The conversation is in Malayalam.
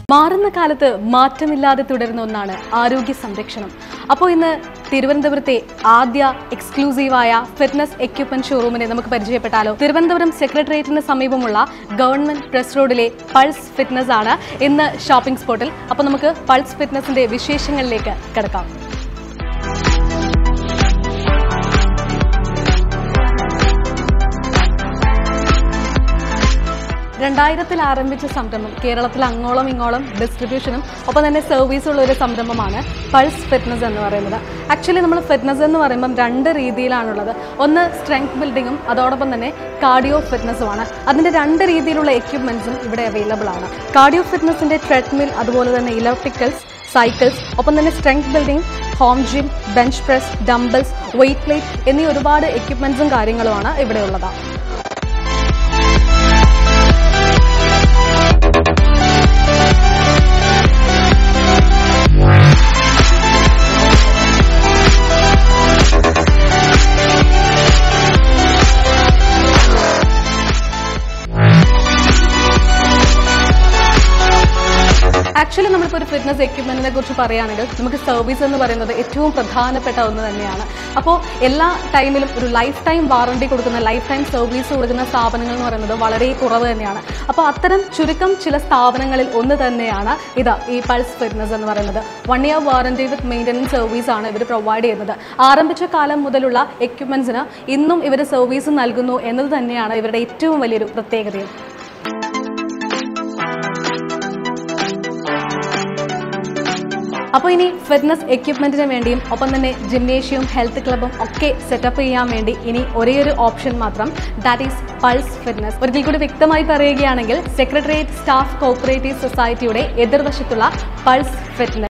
മാറുന്ന കാലത്ത് മാറ്റമില്ലാതെ തുടരുന്ന ഒന്നാണ് ആരോഗ്യ സംരക്ഷണം അപ്പോൾ ഇന്ന് തിരുവനന്തപുരത്തെ ആദ്യ എക്സ്ക്ലൂസീവായ ഫിറ്റ്നസ് എക്യുപ്മെന്റ് ഷോറൂമിനെ നമുക്ക് പരിചയപ്പെട്ടാലോ തിരുവനന്തപുരം സെക്രട്ടേറിയറ്റിന് സമീപമുള്ള ഗവൺമെന്റ് പ്രസ് റോഡിലെ പൾസ് ഫിറ്റ്നസ് ആണ് ഇന്ന് ഷോപ്പിംഗ് സ്പോട്ടിൽ അപ്പോൾ നമുക്ക് പൾസ് ഫിറ്റ്നസിന്റെ വിശേഷങ്ങളിലേക്ക് കിടക്കാം രണ്ടായിരത്തിൽ ആരംഭിച്ച സംരംഭം കേരളത്തിൽ അങ്ങോളം ഇങ്ങോളം ഡിസ്ട്രിബ്യൂഷനും ഒപ്പം തന്നെ സർവീസുള്ള ഒരു സംരംഭമാണ് പൾസ് ഫിറ്റ്നസ് എന്ന് പറയുന്നത് ആക്ച്വലി നമ്മൾ ഫിറ്റ്നസ് എന്ന് പറയുമ്പം രണ്ട് രീതിയിലാണുള്ളത് ഒന്ന് സ്ട്രെങ്ത് ബിൽഡിങ്ങും അതോടൊപ്പം തന്നെ കാർഡിയോ ഫിറ്റ്നസ്സുമാണ് അതിൻ്റെ രണ്ട് രീതിയിലുള്ള എക്യുപ്മെൻറ്റ്സും ഇവിടെ അവൈലബിൾ ആണ് കാർഡിയോ ഫിറ്റ്നസിൻ്റെ ട്രെഡ്മിൽ അതുപോലെ തന്നെ ഇലക്ട്രിക്കൽസ് സൈക്കിൾസ് ഒപ്പം തന്നെ strength building home gym bench press dumbbells weight plate എന്നീ ഒരുപാട് എക്യുപ്മെൻറ്റ്സും കാര്യങ്ങളുമാണ് ഇവിടെ ഉള്ളത് ആക്ച്വലി നമ്മളിപ്പോൾ ഒരു ഫിറ്റ്നസ് എക്യുപ്മെന്റിനെ കുറിച്ച് പറയുകയാണെങ്കിൽ നമുക്ക് സർവീസ് എന്ന് പറയുന്നത് ഏറ്റവും പ്രധാനപ്പെട്ട ഒന്ന് തന്നെയാണ് അപ്പോൾ എല്ലാ ടൈമിലും ഒരു ലൈഫ് ടൈം വാറണ്ടി കൊടുക്കുന്ന ലൈഫ് ടൈം സർവീസ് കൊടുക്കുന്ന സ്ഥാപനങ്ങൾ എന്ന് പറയുന്നത് വളരെ കുറവ് തന്നെയാണ് അപ്പോൾ അത്തരം ചുരുക്കം ചില സ്ഥാപനങ്ങളിൽ ഒന്ന് തന്നെയാണ് ഇത് ഈ പൾസ് ഫിറ്റ്നസ് എന്ന് പറയുന്നത് one year warranty with maintenance service ആണ് ഇവർ പ്രൊവൈഡ് ചെയ്യുന്നത് ആരംഭിച്ച കാലം മുതലുള്ള എക്യുപ്മെന്റ്സിന് ഇന്നും ഇവർ സർവീസ് നൽകുന്നു എന്നത് തന്നെയാണ് ഇവരുടെ ഏറ്റവും വലിയൊരു പ്രത്യേകതയും അപ്പോൾ ഇനി ഫിറ്റ്നസ് എക്യുപ്മെന്റിന് വേണ്ടിയും ഒപ്പം തന്നെ ജിംനേഷ്യവും ഹെൽത്ത് ക്ലബും ഒക്കെ സെറ്റപ്പ് ചെയ്യാൻ വേണ്ടി ഇനി ഒരേ ഒരു ഓപ്ഷൻ മാത്രം ദാറ്റ് ഈസ് പൾസ് ഫിറ്റ്നസ് ഒരിക്കൽ കൂടി വ്യക്തമായി പറയുകയാണെങ്കിൽ സെക്രട്ടേറിയറ്റ് സ്റ്റാഫ് കോപ്പറേറ്റീവ് സൊസൈറ്റിയുടെ എതിർവശത്തുള്ള പൾസ് ഫിറ്റ്നസ്